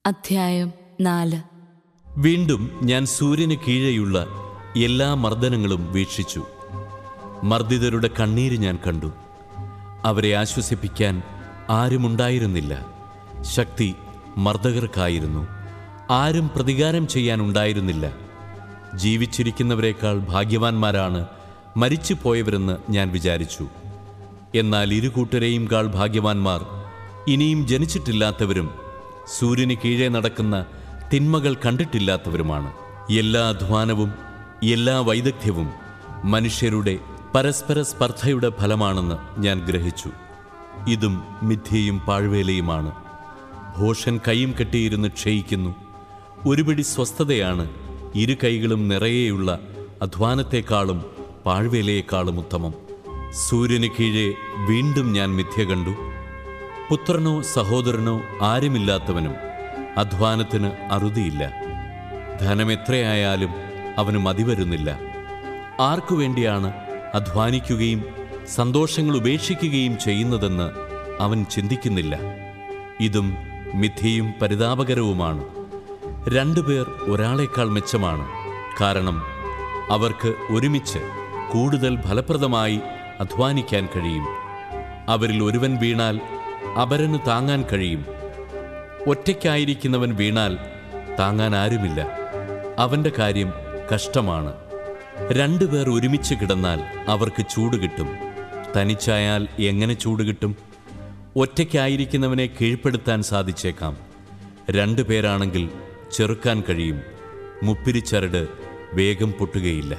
അധ്യായം നാല് വീണ്ടും ഞാൻ സൂര്യന് കീഴെയുള്ള എല്ലാ മർദ്ദനങ്ങളും വീക്ഷിച്ചു മർദ്ദിതരുടെ കണ്ണീര് ഞാൻ കണ്ടു അവരെ ആശ്വസിപ്പിക്കാൻ ആരുമുണ്ടായിരുന്നില്ല ശക്തി മർദ്ദകർക്കായിരുന്നു ആരും പ്രതികാരം ചെയ്യാനുണ്ടായിരുന്നില്ല ജീവിച്ചിരിക്കുന്നവരെക്കാൾ ഭാഗ്യവാന്മാരാണ് മരിച്ചു പോയവരെന്ന് ഞാൻ വിചാരിച്ചു എന്നാൽ ഇരു കൂട്ടരെയും കാൾ ഭാഗ്യവാന്മാർ ഇനിയും ജനിച്ചിട്ടില്ലാത്തവരും സൂര്യന് കീഴെ നടക്കുന്ന തിന്മകൾ കണ്ടിട്ടില്ലാത്തവരുമാണ് എല്ലാ അധ്വാനവും എല്ലാ വൈദഗ്ധ്യവും മനുഷ്യരുടെ പരസ്പര സ്പർദ്ധയുടെ ഫലമാണെന്ന് ഞാൻ ഗ്രഹിച്ചു ഇതും മിഥ്യയും പാഴ്വേലയുമാണ് ഭോഷൻ കൈയും കെട്ടിയിരുന്ന് ക്ഷയിക്കുന്നു ഒരുപിടി സ്വസ്ഥതയാണ് ഇരു കൈകളും നിറയെയുള്ള അധ്വാനത്തെക്കാളും പാഴ്വേലയെക്കാളും ഉത്തമം സൂര്യന് കീഴെ വീണ്ടും ഞാൻ മിഥ്യ കണ്ടു പുത്രനോ സഹോദരനോ ആരുമില്ലാത്തവനും അധ്വാനത്തിന് അറുതിയില്ല ധനം എത്രയായാലും അവന് മതിവരുന്നില്ല ആർക്കു വേണ്ടിയാണ് അധ്വാനിക്കുകയും സന്തോഷങ്ങൾ ഉപേക്ഷിക്കുകയും ചെയ്യുന്നതെന്ന് അവൻ ചിന്തിക്കുന്നില്ല ഇതും മിഥ്യയും പരിതാപകരവുമാണ് രണ്ടുപേർ ഒരാളെക്കാൾ മെച്ചമാണ് കാരണം അവർക്ക് ഒരുമിച്ച് കൂടുതൽ ഫലപ്രദമായി അധ്വാനിക്കാൻ കഴിയും അവരിൽ ഒരുവൻ വീണാൽ അപരന് താങ്ങാൻ കഴിയും ഒറ്റയ്ക്കായിരിക്കുന്നവൻ വീണാൽ താങ്ങാൻ ആരുമില്ല അവന്റെ കാര്യം കഷ്ടമാണ് രണ്ടുപേർ ഒരുമിച്ച് കിടന്നാൽ അവർക്ക് ചൂട് കിട്ടും തനിച്ചായാൽ എങ്ങനെ ചൂട് കിട്ടും ഒറ്റയ്ക്കായിരിക്കുന്നവനെ കീഴ്പ്പെടുത്താൻ സാധിച്ചേക്കാം രണ്ടു പേരാണെങ്കിൽ ചെറുക്കാൻ കഴിയും മുപ്പിരിച്ചരട് വേഗം പൊട്ടുകയില്ല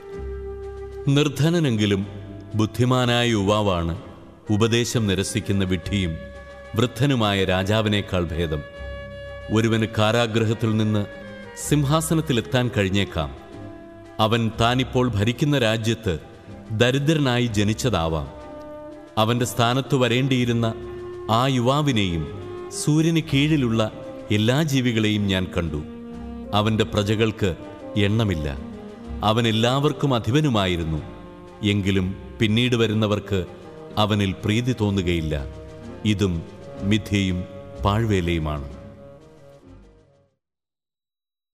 നിർധനനെങ്കിലും ബുദ്ധിമാനായ യുവാവാണ് ഉപദേശം നിരസിക്കുന്ന വിഡ്ഢിയും വൃദ്ധനുമായ രാജാവിനേക്കാൾ ഭേദം ഒരുവന് കാരാഗ്രഹത്തിൽ നിന്ന് സിംഹാസനത്തിലെത്താൻ കഴിഞ്ഞേക്കാം അവൻ താനിപ്പോൾ ഭരിക്കുന്ന രാജ്യത്ത് ദരിദ്രനായി ജനിച്ചതാവാം അവന്റെ സ്ഥാനത്ത് വരേണ്ടിയിരുന്ന ആ യുവാവിനെയും സൂര്യന് കീഴിലുള്ള എല്ലാ ജീവികളെയും ഞാൻ കണ്ടു അവന്റെ പ്രജകൾക്ക് എണ്ണമില്ല അവൻ എല്ലാവർക്കും അധിപനുമായിരുന്നു എങ്കിലും പിന്നീട് വരുന്നവർക്ക് അവനിൽ പ്രീതി തോന്നുകയില്ല ഇതും മിഥ്യയും പാഴ്വേലയുമാണ്